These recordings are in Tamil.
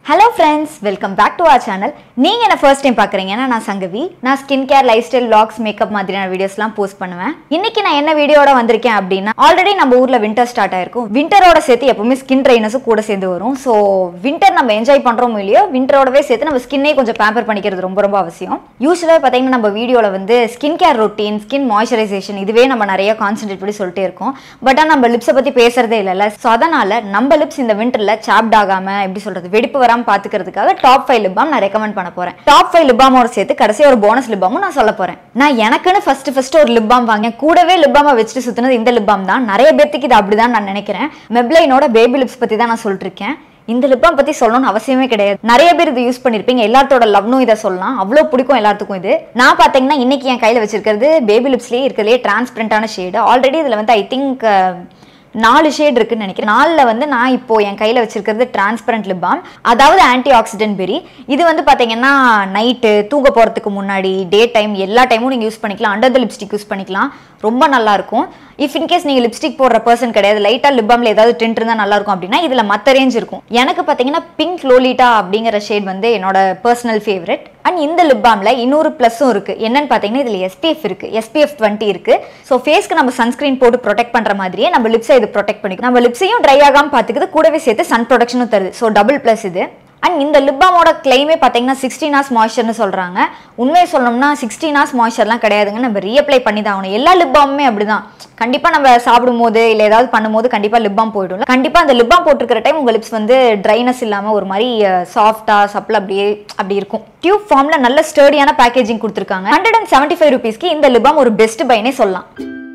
hello friends welcome back to our channel நீங்கள் என்ன ஃபர்ஸ்ட் டைம் பார்க்குறீங்கன்னா நான் சங்கவி நான் skin care lifestyle vlogs makeup மாதிரியான வீடியோஸ்லாம் போஸ்ட் பண்ணுவேன் இன்னைக்கு நான் என்ன வீடியோட வந்திருக்கேன் அப்படின்னா ஆல்ரெடி நம்ம ஊரில் வின்டர் ஸ்டார்ட் ஆயிருக்கும் விண்டரோட சேர்த்து எப்பவுமே ஸ்கின் ட்ரைனஸும் கூட சேர்ந்து வரும் ஸோ வின்டர் நம்ம என்ஜாய் பண்ணுறோமோ இல்லையோ விண்டரோடவே சேர்த்து நம்ம ஸ்கின்னே கொஞ்சம் பேம்பர் பண்ணிக்கிறது ரொம்ப ரொம்ப அவசியம் யூஸ்வலாக பார்த்தீங்கன்னா நம்ம வீடியோவில் வந்து skin care routine skin moisturisation இதுவே நம்ம நிறைய கான்சென்ட்ரேட் பண்ணி சொல்லிட்டே இருக்கோம் பட் ஆனால் நம்ம லிப்ஸை பற்றி பேசுறதே இல்லைல்ல ஸோ அதனால நம்ம லிப்ஸ் இந்த விண்டரில் சாப்ட் ஆகாமல் எப்படி சொல்கிறது வெடிப்பு வராமல் பார்த்துக்கிறதுக்காக டாப் ஃபைவ் லிப்பாம் நான் ரெக்கமெண்ட் பண்ண போகிறேன் டாப் ஃபைவ் லிப்பாமோட சேர்த்து கடைசியாக ஒரு போனஸ் லிப்பாமும் நான் சொல்ல போகிறேன் நான் எனக்குன்னு ஃபர்ஸ்ட் ஃபர்ஸ்ட் ஒரு லிப்பாம் வாங்க கூடவே லிப்பாமை வச்சுட்டு சுற்றினது இந்த லிப்பாம் தான் நிறைய பேர்த்துக்கு இது அப்படிதான் நான் நினைக்கிறேன் மெப்ளைனோட பேபி லிப்ஸ் பற்றி தான் நான் சொல்லிட்டு இருக்கேன் இந்த லிப்பாம் பத்தி சொல்லணும்னு அவசியமே கிடையாது நிறைய பேர் இது யூஸ் பண்ணிருப்பீங்க எல்லாத்தோட லவ்னும் இதை சொல்லலாம் அவ்வளோ பிடிக்கும் எல்லாத்துக்கும் இது நான் பார்த்தீங்கன்னா இன்னைக்கு என் கையில் வச்சிருக்கிறது பேபி லிப்ஸ்லேயே இருக்கிறதுலே டிரான்ஸ்பரண்டான ஷேடு ஆல்ரெடி இதில் வந்து ஐ திங்க் நாலு ஷேட் இருக்குன்னு நினைக்கிறேன் நாலில் வந்து நான் இப்போ என் கையில் வச்சிருக்கிறது டிரான்ஸ்பரண்ட் லிப் பாம் அதாவது ஆன்டி ஆக்சிடென்ட் பெரி இது வந்து பார்த்தீங்கன்னா நைட்டு தூங்க போகிறதுக்கு முன்னாடி டே டைம் எல்லா டைமும் நீங்கள் யூஸ் பண்ணிக்கலாம் அண்டர் த லிப்ஸ்டிக் யூஸ் பண்ணிக்கலாம் ரொம்ப நல்லா இருக்கும் இஃப் இன்கேஸ் நீங்கள் லிப்ஸ்டிக் போடுற பர்சன் கிடையாது லைட்டாக லிப் பாம்ல ஏதாவது டென்ட் இருந்தால் நல்லா இருக்கும் அப்படின்னா இதில் மற்ற ரேஞ்ச் இருக்கும் எனக்கு பார்த்தீங்கன்னா பிங்க் லோலிட்டா அப்படிங்கிற ஷேட் வந்து என்னோட பர்சனல் ஃபேவரட் அண்ட் இந்த லிப் பாம்ல இன்னொரு ப்ளஸும் இருக்கு என்னன்னு பார்த்தீங்கன்னா இதில் எஸ்பிஎஃப் இருக்கு எஸ்பிஎஃப் டுவெண்ட்டி இருக்கு ஸோ ஃபேஸ்க்கு நம்ம சன்ஸ்கிரீன் போட்டு ப்ரொடெக்ட் பண்ற மாதிரியே நம்ம லிப்ஸை இது ப்ரொடெக்ட் பண்ணிக்கும் நம்ம லிப்ஸையும் ட்ரை ஆகாம பார்த்துக்குது கூடவே சேர்த்து சன் ப்ரொடெக்ஷனும் தருது ஸோ டபுள் ப்ளஸ் இது அண்ட் இந்த லிப் பாமோட கிளைமே பார்த்தீங்கன்னா சிக்ஸ்டீன் ஹார்ஸ் மாய்ச்சர்னு சொல்கிறாங்க உண்மையை சொல்லணும்னா சிக்ஸ்டீன் ஹார்ஸ் மாய்ச்சர்லாம் கிடையாதுங்க நம்ம ரீஅப்ளை பண்ணி தான் ஆகணும் எல்லா லிப் பாமுமே அப்படிதான் கண்டிப்பாக நம்ம சாப்பிடும் போது இல்லை ஏதாவது பண்ணும்போது கண்டிப்பாக லிப் பாம் போயிடும் கண்டிப்பாக அந்த லிப் பாம் போட்டிருக்கிற டைம் உங்கள் லிப்ஸ் வந்து ட்ரைனஸ் இல்லாமல் ஒரு மாதிரி சாஃப்டாக சப்பில் அப்படியே அப்படி இருக்கும் டியூப் ஃபார்மில் நல்ல ஸ்டர்டியான பேக்கேஜிங் கொடுத்துருக்காங்க ஹண்ட்ரட் அண்ட் செவன்ட்டி ஃபைவ் ருபீஸ்க்கு இந்த லிப் பாம் ஒரு பெஸ்ட் பைனே சொல்லலாம்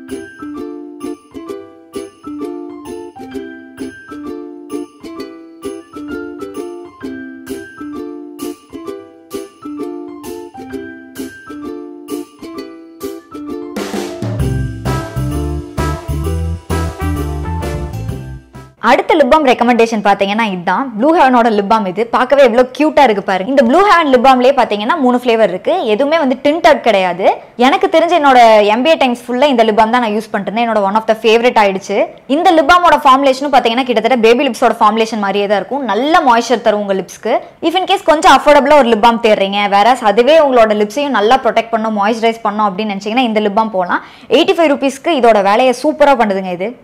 அடுத்த லிப்பாம் ரெக்கமெண்டேஷன் பார்த்தீங்கன்னா இதுதான் ப்ளூ ஹெவனோட லிப்பாம் இது பார்க்கவே எவ்வளோ க்யூட்டாக இருக்கு பாருங்க இந்த ப்ளூ ஹெவன் லிப்பாம்லேயே பார்த்தீங்கன்னா மூணு ஃப்ளேவர் இருக்கு எதுவுமே வந்து டிண்டட் கிடையாது எனக்கு தெரிஞ்ச என்னோட எம்பிஏ டைம்ஸ் ஃபுல்லாக இந்த லிப்பாம் தான் நான் யூஸ் பண்ணிருந்தேன் என்னோட ஒன் ஆஃப் த ஃபேவரட் ஆயிடுச்சு இந்த லிப்பாமோட ஃபார்முலேஷனும் பார்த்தீங்கன்னா கிட்டத்தட்ட பேபி லிப்ஸோட ஃபார்முலேஷன் மாதிரியே தான் இருக்கும் நல்ல மாய்ஸ்சர் தரும் உங்கள் லிப்ஸ்க்கு இஃப் இன் கேஸ் கொஞ்சம் அஃபோர்டபுளாக ஒரு லிப்பாம் தேடுறீங்க வேற அதுவே உங்களோட லிப்ஸையும் நல்லா ப்ரொடெக்ட் பண்ணும் மாய்ஸ்சரைஸ் பண்ணும் அப்படின்னு நினச்சிங்கன்னா இந்த லிப்பாம் போகலாம் எயிட்டி ஃபைவ் ருபீஸ்க்கு இதோட வேலையை சூப்பராக பண்ணுதுங்க இது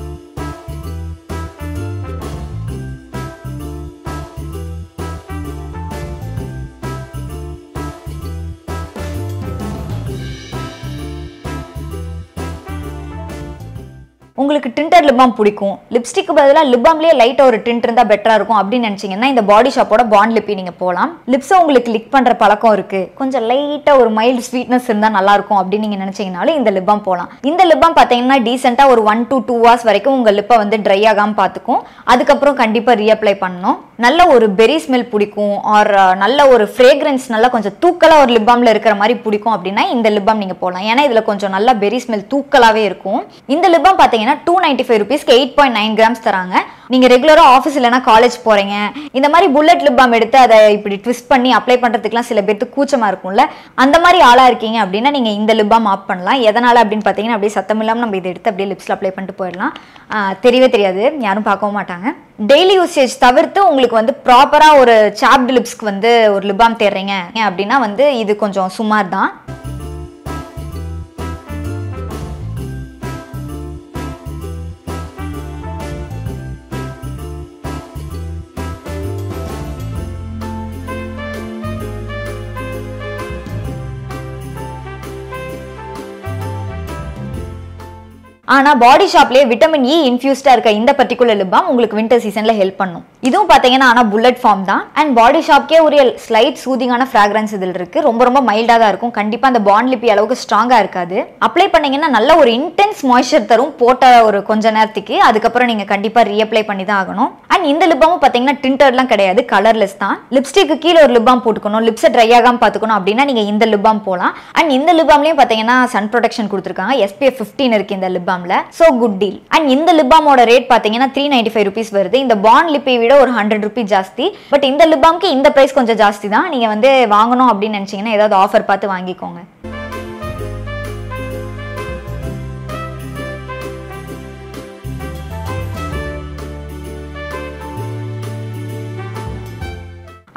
உங்களுக்கு டிண்டர் லிப்பாம் பிடிக்கும் லிப்ஸ்டிக்கு பதிலாக லிப்பாம்லேயே லைட்டாக ஒரு டிண்ட் இருந்தால் பெட்டராக இருக்கும் அப்படின்னு நினச்சிங்கன்னா இந்த பாடி ஷாப்போட பாண்ட் லிப்பி நீங்கள் போகலாம் லிப்ஸை உங்களுக்கு லிக் பண்ணுற பழக்கம் இருக்குது கொஞ்சம் லைட்டாக ஒரு மைல்டு ஸ்வீட்னஸ் இருந்தால் நல்லாயிருக்கும் அப்படின்னு நீங்கள் நினச்சிங்கனாலும் இந்த லிப்பாம் போகலாம் இந்த லிப்பாம் பார்த்தீங்கன்னா டீசெண்டாக ஒரு ஒன் டு டூ ஹவர்ஸ் வரைக்கும் உங்கள் லிப்பை வந்து ட்ரை ஆகாமல் பார்த்துக்கும் அதுக்கப்புறம் கண்டிப்பாக ரீஅப்ளை பண்ணணும் நல்ல ஒரு பெரி ஸ்மெல் பிடிக்கும் ஆர் நல்ல ஒரு ஃப்ரேக்ரன்ஸ் நல்லா கொஞ்சம் தூக்கலாக ஒரு லிப்பாமில் இருக்கிற மாதிரி பிடிக்கும் அப்படின்னா இந்த லிப்பாம் நீங்கள் போகலாம் ஏன்னா இதில் கொஞ்சம் நல்லா பெரி ஸ்மெல் தூக்கலாகவே இருக்கும் இந்த லிப்பாம் பார்த்தீங்கன்னா டூ நைன்டி ஃபைவ் ருபீஸ்க்கு எயிட் பாயிண்ட் நைன் கிராம்ஸ் தராங்க நீங்கள் ரெகுலராக ஆஃபீஸ் இல்லைனா காலேஜ் போகிறீங்க இந்த மாதிரி புல்லட் லிப்பாம் எடுத்து அதை இப்படி ட்விஸ்ட் பண்ணி அப்ளை பண்ணுறதுக்குலாம் சில பேருக்கு கூச்சமாக இருக்கும்ல அந்த மாதிரி ஆளாக இருக்கீங்க அப்படின்னா நீங்கள் இந்த லிப்பாம் ஆப் பண்ணலாம் எதனால் அப்படின்னு பார்த்தீங்கன்னா அப்படியே சத்தம் இல்லாமல் நம்ம இதை எடுத்து அப்படியே லிப்ஸில் அப்ளை பண்ணிட்டு போயிடலாம் ஆஹ் தெரியவே தெரியாது யாரும் பார்க்கவும் மாட்டாங்க டெய்லி யூசேஜ் தவிர்த்து உங்களுக்கு வந்து ப்ராப்பராக ஒரு சாப்டு லிப்ஸ்க்கு வந்து ஒரு லிப்பாம் தேடுறீங்க அப்படின்னா வந்து இது கொஞ்சம் சுமார் தான் ஆனால் பாடி ஷாப்லேயே விட்டமின் இ இன்ஃபியூஸ்டாக இருக்க இந்த பர்டிகுலர் லிப்பாம் உங்களுக்கு வின்டர் சீசனில் ஹெல்ப் பண்ணும் இதுவும் பார்த்தீங்கன்னா ஆனால் புல்லட் ஃபார்ம் தான் அண்ட் பாடி ஷாப்க்கே ஒரு ஸ்லைட் சூதிங்கான ஃப்ராக்ரன்ஸ் இதில் இருக்குது ரொம்ப ரொம்ப மைல்டாக தான் இருக்கும் கண்டிப்பாக அந்த பாண்ட் லிப்பி அளவுக்கு ஸ்ட்ராங்காக இருக்காது அப்ளை பண்ணீங்கன்னா நல்ல ஒரு இன்டென்ஸ் மாய்ஸ்சர் தரும் போட்ட ஒரு கொஞ்ச நேரத்துக்கு அதுக்கப்புறம் நீங்கள் கண்டிப்பாக ரீஅப்ளை பண்ணி தான் ஆகணும் அண்ட் இந்த லிப்பாமும் பார்த்தீங்கன்னா டிண்டர்லாம் கிடையாது கலர்லெஸ் தான் லிப்ஸ்டிக்கு கீழே ஒரு லிப்பாம் போட்டுக்கணும் லிப்ஸை ட்ரை ஆகாமல் பார்த்துக்கணும் அப்படின்னா நீங்கள் இந்த லிப்பாம் போகலாம் அண்ட் இந்த லிப்பாம்லேயும் பார்த்தீங்கன்னா சன் ப்ரொடெக்ஷன் கொடுத்துருக்காங்க எஸ்பிஎஃப் ஃபிஃப்டீன் இருக்குது இந்த லிப்பாமில் ஸோ குட் டீல் அண்ட் இந்த லிப்பாமோட ரேட் பார்த்தீங்கன்னா த்ரீ நைன்டி ஃபைவ் ருபீஸ் வருது இந்த பாண்ட் லிப்பை விட ஒரு ஹண்ட்ரட் ருபீஸ் ஜாஸ்தி பட் இந்த லிப்பாம்க்கு இந்த ப்ரைஸ் கொஞ்சம் ஜாஸ்தி தான் நீங்கள் வந்து வாங்கணும் அப்படின்னு நினச்சிங்கன்னா ஏதாவது ஆஃபர் பார்த்து வாங்கிக்கோங்க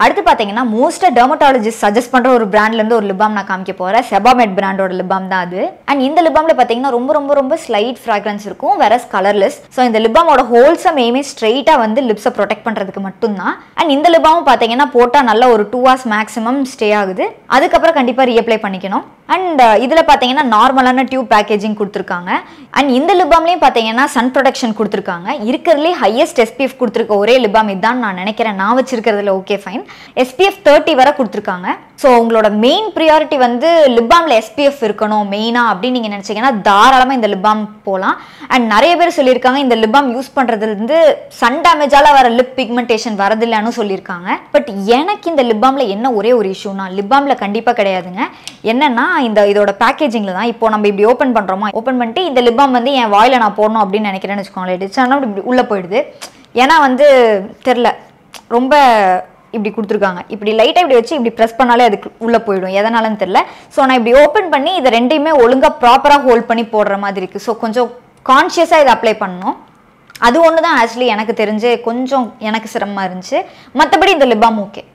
அடுத்து பார்த்தீங்கன்னா மோஸ்ட்டாக டெர்மட்டாலஜிஸ்ட் சஜஸ்ட் பண்ணுற ஒரு பிராண்ட்லேருந்து ஒரு லிபாம் நான் காமிக்க போகிறேன் செபாமெட் பிராண்டோட லிபாம் தான் அது அண்ட் இந்த லிபாமில் பார்த்தீங்கன்னா ரொம்ப ரொம்ப ரொம்ப ஸ்லைட் ஃப்ராக்ரன்ஸ் இருக்கும் வேற கலர்லெஸ் ஸோ இந்த லிபாமோட ஹோல்சம் எய்மே ஸ்ட்ரெயிட்டாக வந்து லிப்ஸை ப்ரொடெக்ட் பண்ணுறதுக்கு மட்டும்தான் அண்ட் இந்த லிபாமும் பார்த்தீங்கன்னா போட்டால் நல்ல ஒரு டூ ஹவர்ஸ் மேக்ஸிமம் ஸ்டே ஆகுது அதுக்கப்புறம் கண்டிப்பாக ரீஅப்ளை பண்ணிக்கணும் அண்ட் இதில் பார்த்தீங்கன்னா நார்மலான டியூப் பேக்கேஜிங் கொடுத்துருக்காங்க அண்ட் இந்த லிபாம்லேயும் பார்த்தீங்கன்னா சன் ப்ரொடெக்ஷன் கொடுத்துருக்காங்க இருக்கிறதுலே ஹையஸ்ட் எஸ்பிஎஃப் கொடுத்துருக்க ஒரே லிபாம் இதுதான் நான் நினைக்கிறேன் நான் வச்சிருக்கிறதுல ஓகே ஃபைன் எஸ்பிஎஃப் தேர்ட்டி வரை கொடுத்துருக்காங்க ஸோ உங்களோட மெயின் ப்ரியாரிட்டி வந்து லிபாமில் எஸ்பிஎஃப் இருக்கணும் மெயினாக அப்படின்னு நீங்கள் நினச்சிங்கன்னா தாராளமாக இந்த லிபாம் போகலாம் அண்ட் நிறைய பேர் சொல்லியிருக்காங்க இந்த லிபாம் யூஸ் பண்ணுறதுலேருந்து சன் டேமேஜால் வர லிப் பிக்மெண்டேஷன் வரதில்லைன்னு சொல்லியிருக்காங்க பட் எனக்கு இந்த லிபாமில் என்ன ஒரே ஒரு இஷ்யூனா லிபாமில் கண்டிப்பாக கிடையாதுங்க என்னன்னா இந்த இதோட பேக்கேஜிங்கில் தான் இப்போ நம்ம இப்படி ஓப்பன் பண்ணுறோமா ஓப்பன் பண்ணிட்டு இந்த லிபாம் வந்து என் வாயில் நான் போடணும் அப்படின்னு நினைக்கிறேன்னு வச்சுக்கோங்களேன் டிச்சானா இப்படி உள்ளே போயிடுது ஏன்னா வந்து தெரில ரொம்ப இப்படி கொடுத்துருக்காங்க இப்படி லைட்டாக இப்படி வச்சு இப்படி ப்ரெஸ் பண்ணாலே அதுக்கு உள்ளே போயிடும் எதனாலன்னு தெரில ஸோ நான் இப்படி ஓப்பன் பண்ணி இதை ரெண்டையுமே ஒழுங்காக ப்ராப்பராக ஹோல்ட் பண்ணி போடுற மாதிரி இருக்குது ஸோ கொஞ்சம் கான்ஷியஸாக இதை அப்ளை பண்ணணும் அது ஒன்று தான் ஆக்சுவலி எனக்கு தெரிஞ்சு கொஞ்சம் எனக்கு சிரமமாக இருந்துச்சு மற்றபடி இந்த லிபாம் ஓகே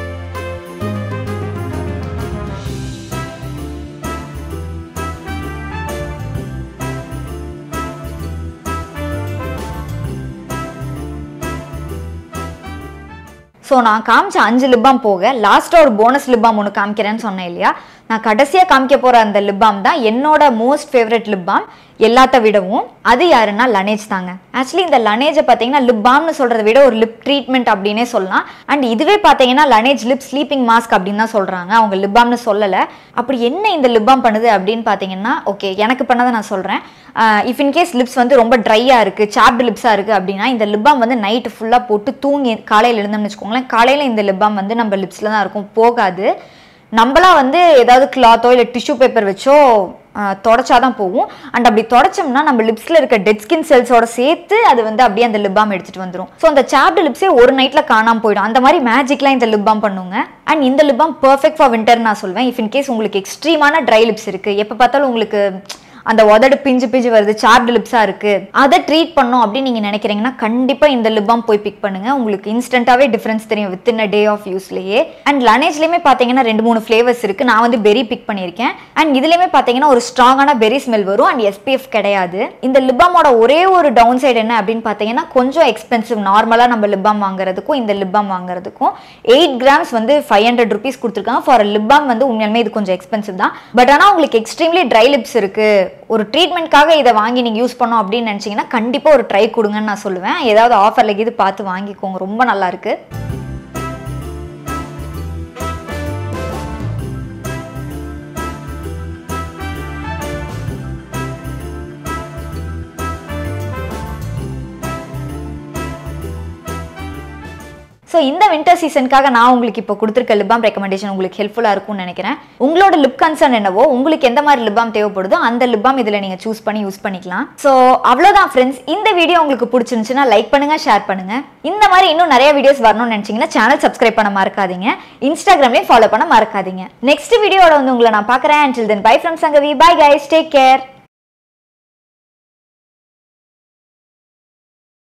ஸோ நான் காமிச்ச அஞ்சு லிப்பாம் போக லாஸ்ட்டாக ஒரு போனஸ் லிப்பாம் ஒன்று காமிக்கிறேன்னு சொன்னேன் இல்லையா நான் கடைசியாக காமிக்க போகிற அந்த லிப்பாம் தான் என்னோட மோஸ்ட் ஃபேவரட் லிப்பாம் எல்லாத்த விடவும் அது யாருன்னா லனேஜ் தாங்க ஆக்சுவலி இந்த லனேஜை பார்த்தீங்கன்னா லிப் பாம்னு சொல்கிறத விட ஒரு லிப் ட்ரீட்மெண்ட் அப்படின்னே சொல்லலாம் அண்ட் இதுவே பார்த்தீங்கன்னா லனேஜ் லிப் ஸ்லீப்பிங் மாஸ்க் அப்படின்னு தான் சொல்கிறாங்க அவங்க லிப் பாம்னு சொல்லலை அப்படி என்ன இந்த லிப் பாம் பண்ணுது அப்படின்னு பார்த்தீங்கன்னா ஓகே எனக்கு பண்ணதை நான் சொல்கிறேன் இஃப் இன்கேஸ் லிப்ஸ் வந்து ரொம்ப ட்ரையாக இருக்குது சாப்டு லிப்ஸாக இருக்குது அப்படின்னா இந்த லிப் பாம் வந்து நைட்டு ஃபுல்லாக போட்டு தூங்கி காலையில் எழுந்தோம்னு வச்சுக்கோங்களேன் காலையில் இந்த லிப் பாம் வந்து நம்ம லிப்ஸில் தான் இருக்கும் போகாது நம்மளா வந்து ஏதாவது கிளாத்தோ இல்லை டிஷ்யூ பேப்பர் வச்சோ தொடச்சாதான் போகும் அண்ட் அப்படி தொடச்சோம்னா நம்ம லிப்ஸில் இருக்க டெட் ஸ்கின் செல்ஸோட சேர்த்து அது வந்து அப்படியே அந்த லிப்பாம் எடுத்துட்டு வந்துடும் ஸோ அந்த சாப்டு லிப்ஸே ஒரு நைட்டில் காணாமல் போயிடும் அந்த மாதிரி மேஜிக்லாம் இந்த லிப்பாம் பண்ணுங்க அண்ட் இந்த லிப்பாம் பர்ஃபெக்ட் ஃபார் வின்டர் நான் சொல்வேன் இஃப் இன் கேஸ் உங்களுக்கு எக்ஸ்ட்ரீமான ட்ரை லிப்ஸ் இருக்குது எப்போ பார்த்தாலும் உங்களுக்கு அந்த உதடு பிஞ்சு பிஞ்சு வருது சார்டு லிப்ஸாக இருக்குது அதை ட்ரீட் பண்ணோம் அப்படின்னு நீங்கள் நினைக்கிறீங்கன்னா கண்டிப்பாக இந்த லிப்பாம் போய் பிக் பண்ணுங்கள் உங்களுக்கு இன்ஸ்டண்ட்டாகவே டிஃப்ரென்ஸ் தெரியும் within a day of யூஸ்லேயே அண்ட் லனேஜ்லேயுமே பார்த்தீங்கன்னா ரெண்டு மூணு ஃப்ளேவர்ஸ் இருக்குது நான் வந்து பெரி பிக் பண்ணியிருக்கேன் அண்ட் இதுலேயுமே பார்த்தீங்கன்னா ஒரு ஸ்ட்ராங்கான பெரி ஸ்மெல் வரும் அண்ட் எஸ்பிஎஃப் கிடையாது இந்த லிப்பாமோட ஒரே ஒரு டவுன் சைடு என்ன அப்படின்னு பார்த்தீங்கன்னா கொஞ்சம் எக்ஸ்பென்சிவ் நார்மலாக நம்ம லிப்பாம் வாங்குறதுக்கும் இந்த லிப்பாம் வாங்குறதுக்கும் எயிட் கிராம்ஸ் வந்து ஃபைவ் ஹண்ட்ரட் ருபீஸ் கொடுத்துருக்காங்க ஃபார் லிப்பாம் வந்து உண்மையாலுமே இது கொஞ்சம் எக்ஸ்பென்சிவ் தான் பட் ஆனால் உங்களுக்கு எக்ஸ்ட்ரீம்லி ட்ரை லிப்ஸ் இருக்குது ஒரு ட்ரீட்மெண்ட்காக இதை வாங்கி நீங்கள் யூஸ் பண்ணோம் அப்படின்னு நினச்சிங்கன்னா கண்டிப்பாக ஒரு ட்ரை கொடுங்கன்னு நான் சொல்லுவேன் ஏதாவது ஆஃபரில் இது பார்த்து வாங்கிக்கோங்க ரொம்ப நல்லா இருக்கு ஸோ இந்த வின்டர் சீசனுக்காக நான் உங்களுக்கு இப்போ கொடுத்துருக்க லிப்பாம் ரெக்கமெண்டேஷன் உங்களுக்கு ஹெல்ப்ஃபுல்லாக இருக்கும்னு நினைக்கிறேன் உங்களோட லிப் கன்சர்ன் என்னவோ உங்களுக்கு எந்த மாதிரி லிப்பாம் தேவைப்படுதோ அந்த லிப்பாம் இதில் நீங்கள் சூஸ் பண்ணி யூஸ் பண்ணிக்கலாம் ஸோ அவ்வளோதான் ஃப்ரெண்ட்ஸ் இந்த வீடியோ உங்களுக்கு பிடிச்சிருந்துச்சுன்னா லைக் பண்ணுங்க ஷேர் பண்ணுங்க இந்த மாதிரி இன்னும் நிறைய வீடியோஸ் வரணும்னு நினச்சிங்கன்னா சேனல் சப்ஸ்கிரைப் பண்ண மறக்காதீங்க இன்ஸ்டாகிராம்லேயும் ஃபாலோ பண்ண மறக்காதீங்க நெக்ஸ்ட் வீடியோட வந்து உங்களை நான் பார்க்குறேன் until then bye from Sangavi bye guys take care